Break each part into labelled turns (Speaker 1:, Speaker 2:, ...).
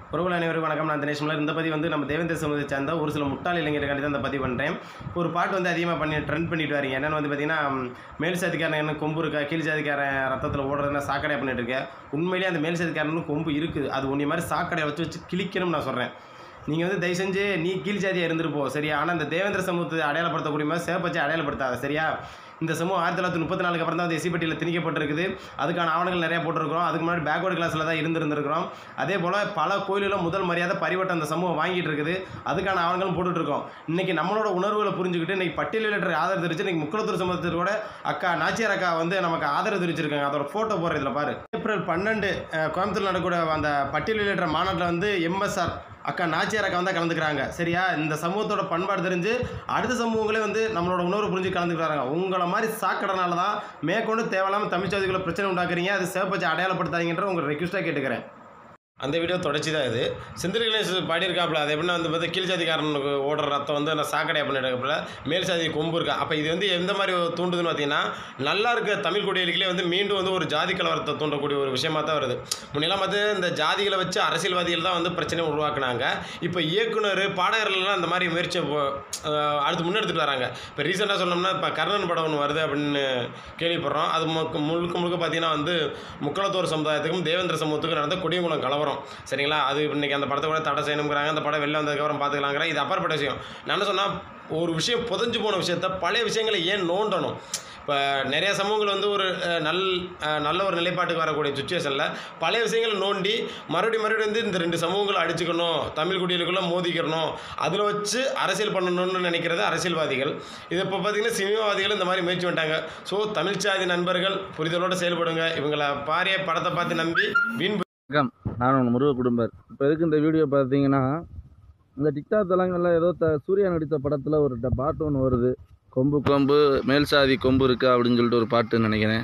Speaker 1: உறவுகள் அனைவருக்கும் வணக்கம் நான் தினேஷ் மலர் இந்த பதிவு வந்து நம்ம தேவேந்திர சமூகத்தை சேர்ந்த ஒரு சில முட்டாள் இளைஞர்களுக்காண்டி தான் இந்த பதிவு பண்ணுறேன் ஒரு பாட்டு வந்து அதிகமாக பண்ணி ட்ரெண்ட் பண்ணிட்டு வரீங்க என்னென்னு வந்து பார்த்தீங்கன்னா ம், மேல் சாதிக்காரன் என்ன கொம்பு இருக்கா கீழ் சாதிக்காரன் ரத்தத்தில் ஓடுறதுன்னா சாக்கடையாக பண்ணிட்டு இருக்கேன் உண்மையிலேயே அந்த மேல் சாதிக்காரனும் கொம்பு இருக்குது அது உன்னை மாதிரி சாக்கடையை வச்சு வச்சு கிழிக்கணும்னு நான் சொல்கிறேன் நீங்கள் வந்து தயவு செஞ்சு நீ கீழ் ஜாதியாக இருந்துருப்போ சரியா ஆனால் இந்த தேவேந்திர சமூகத்தை அடையாளப்படுத்தக்கூடிய மாதிரி சேப்பச்சு அடையாளப்படுத்தாத சரியா இந்த சமூகம் ஆயிரத்தி தொள்ளாயிரத்தி முப்பத்தி நாலுக்கு அப்புறம் தான் வந்து எஸ்சி பட்டியலில் திணிக்கப்பட்டிருக்குது அதுக்கான ஆவணங்கள் நிறைய போட்டிருக்கிறோம் அதுக்கு முன்னாடி பேக்வர்டு கிளாஸில் தான் இருந்திருந்திருக்கிறோம் அதே போல் பல கோயில்களும் முதல் மரியாதை பரிவட்டம் அந்த சமூகம் வாங்கிட்டு இருக்குது அதுக்கான ஆவணங்களும் போட்டுட்டு இருக்கோம் இன்னைக்கு நம்மளோட உணர்வுகளை புரிஞ்சுக்கிட்டு இன்னைக்கு பட்டியலிட்ட ஆதரவு தெரிவிச்சு இன்னைக்கு முக்குளத்தூர் சமூகத்திற்கூட அக்கா நாச்சியார் அக்கா வந்து நமக்கு ஆதரவு தெரிவிச்சிருக்காங்க அதோட ஃபோட்டோ போடுற இதில் பாரு ஏப்ரல் பன்னெண்டு அஹ், கோயம்புத்தூர் நடக்கக்கூடிய அந்த பட்டியலிட்ட மாநாட்டில் வந்து எம்எஸ்ஆர் அக்கா நாச்சியார் அக்கா வந்து கலந்துக்கிறாங்க சரியா இந்த சமூகத்தோட பண்பாடு தெரிஞ்சு அடுத்த சமூகங்களே வந்து நம்மளோட உணர்வு புரிஞ்சு கலந்துக்கிறாங்க உங்களை மாதிரி சாக்கடனால தான் மேற்கொண்டு தேவையில்லாமல் தமிழ் ஜாதிகளை பிரச்சனை உண்டாக்குறீங்க அது சேப்பச்சு அடையாளப்படுத்தாதீங்கன்ற உங்களை ரெக்வஸ்ட்டாக கேட்டுக்கிறேன் அந்த வீடியோ தொடர்ச்சி தான் இது செந்தில் கணேஷ் பாடியிருக்காப்புல அது எப்படின்னா வந்து பார்த்தா கீழ் ஜாதிக்காரனுக்கு ஓடுற ரத்தம் வந்து நான் சாக்கடையாக பண்ணிட்டு மேல் ஜாதி கொம்பு இருக்கா அப்போ இது வந்து எந்த மாதிரி தூண்டுதுன்னு பார்த்தீங்கன்னா நல்லா இருக்க தமிழ் குடிகளுக்கே வந்து மீண்டும் வந்து ஒரு ஜாதி கலவரத்தை தூண்டக்கூடிய ஒரு விஷயமா தான் வருது முன்னெல்லாம் வந்து இந்த ஜாதிகளை வச்சு அரசியல்வாதிகள் தான் வந்து பிரச்சனை உருவாக்குனாங்க இப்போ இயக்குனர் பாடகர்கள்லாம் அந்த மாதிரி முயற்சியை போ- அஹ் அடுத்து முன்னெடுத்துட்டு வராங்க இப்போ ரீசெண்டாக சொன்னோம்னா இப்போ கர்ணன் படம் ஒன்று வருது அப்படின்னு கேள்விப்படுறோம் அது முழுக்க முழுக்க முழுக்க பார்த்தீங்கன்னா வந்து முக்களத்தோர் சமுதாயத்துக்கும் தேவேந்திர சமூகத்துக்கும் நடந்த கொடியங்குளம் கலவரம் சரிங்களா அது இன்னைக்கு அந்த படத்தை கூட தடை செய்யணுங்கிறாங்க அந்த படம் வெளில வந்ததுக்கப்புறம் பார்த்துக்கலாங்கிறேன் இது அப்பாற்பட்ட விஷயம் நான் என்ன சொன்னால் ஒரு விஷயம் புதஞ்சு போன விஷயத்த பழைய விஷயங்களை ஏன் நோண்டணும் இப்போ நிறைய சமூகங்கள் வந்து ஒரு அஹ், நல் அஹ், நல்ல ஒரு நிலைப்பாட்டுக்கு வரக்கூடிய சுச்சுவேஷனில் பழைய விஷயங்களை நோண்டி மறுபடியும் மறுபடியும் வந்து இந்த ரெண்டு சமூகங்களை அடிச்சுக்கணும் தமிழ் குடிகளுக்குள்ளே மோதிக்கிறணும் அதில் வச்சு அரசியல் பண்ணணும்னு நினைக்கிறது அரசியல்வாதிகள் இது இப்போ பார்த்தீங்கன்னா சினிமாவாதிகள் இந்த மாதிரி முயற்சி பண்ணிட்டாங்க ஸோ தமிழ்ச்சாதி நண்பர்கள் புரிதலோடு செயல்படுங்க இவங்களை பாரிய படத்தை பார்த்து நம்பி வீண்
Speaker 2: வணக்கம் நான் உங்கள் முருக குடும்பர் இப்போ எதுக்கு இந்த வீடியோ பார்த்தீங்கன்னா இந்த டிக்டாக் தளங்களில் ஏதோ த சூர்யா நடித்த படத்தில் ஒரு ட- பாட்டு ஒன்று வருது கொம்பு கொம்பு மேல் சாதி கொம்பு இருக்கா அப்படின்னு சொல்லிட்டு ஒரு பாட்டு நினைக்கிறேன்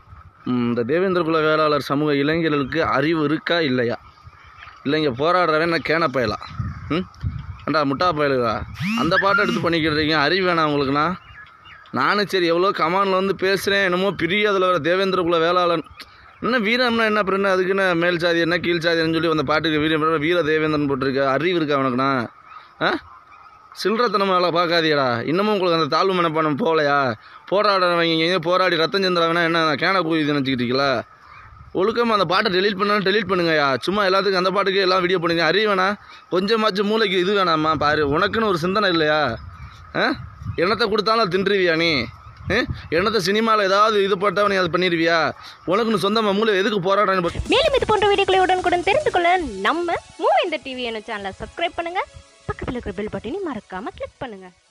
Speaker 2: ம், இந்த தேவேந்திர குல வேளாளர் சமூக இளைஞர்களுக்கு அறிவு இருக்கா இல்லையா இல்லைங்க போராடுறவன் நான் கேன பயலா ம் ஏண்டா முட்டா பயலுதா அந்த பாட்டை எடுத்து பண்ணிக்கிட்டு அறிவு வேணாம் உங்களுக்குண்ணா நானும் சரி எவ்வளோ கமானில் வந்து பேசுகிறேன் என்னமோ பெரிய அதில் வர தேவேந்திர குல வேளாளன் என்ன வீரம்னா என்ன அப்புறம் என்ன அதுக்குன்னு மேல் சாதி என்ன கீழ் சாதின்னு சொல்லி அந்த பாட்டுக்கு வீரம் வீர தேவேந்திரன் போட்டிருக்க அறிவு இருக்கா அவனுக்குண்ணா ஆ சில்லறத்தனம் வேலை பார்க்காதீடா இன்னமும் உங்களுக்கு அந்த தாழ்வு மனப்பானம் போகலையா போராடுறவங்க இங்கே போராடி ரத்தம் செஞ்சுறாங்கன்னா என்ன கேன கூலி நினச்சிக்கிட்டு இருக்கீங்களா ஒழுக்கமாக அந்த பாட்டை டெலீட் பண்ணாலும் டெலீட் பண்ணுங்கய்யா சும்மா எல்லாத்துக்கும் அந்த பாட்டுக்கு எல்லாம் வீடியோ பண்ணுங்க அறிவு வேணா கொஞ்சமாச்சும் மூளைக்கு இது வேணாம்மா பாரு உனக்குன்னு ஒரு சிந்தனை இல்லையா ஆ என்னத்தை கொடுத்தாலும் அது தின்றுவியா நீ ஆ? என்னத்தை சினிமாவில் ஏதாவது இது போட்டால் நீ அதை பண்ணிடுவியா உனக்குன்னு சொந்தமாக மூளை எதுக்கு போராடுறேன்னு
Speaker 3: மேலும் இது போன்ற வீடியோக்களை உடனுக்குடன் தெரிந்து கொள்ள நம்ம மூவேந்தர் டிவி என்ற சேனலை சப்ஸ்கிரைப் பண்ணுங்க பக்கத்தில் இருக்கிற பெல் பட்டனையும் மறக்காம கிளிக் பண்ணுங்க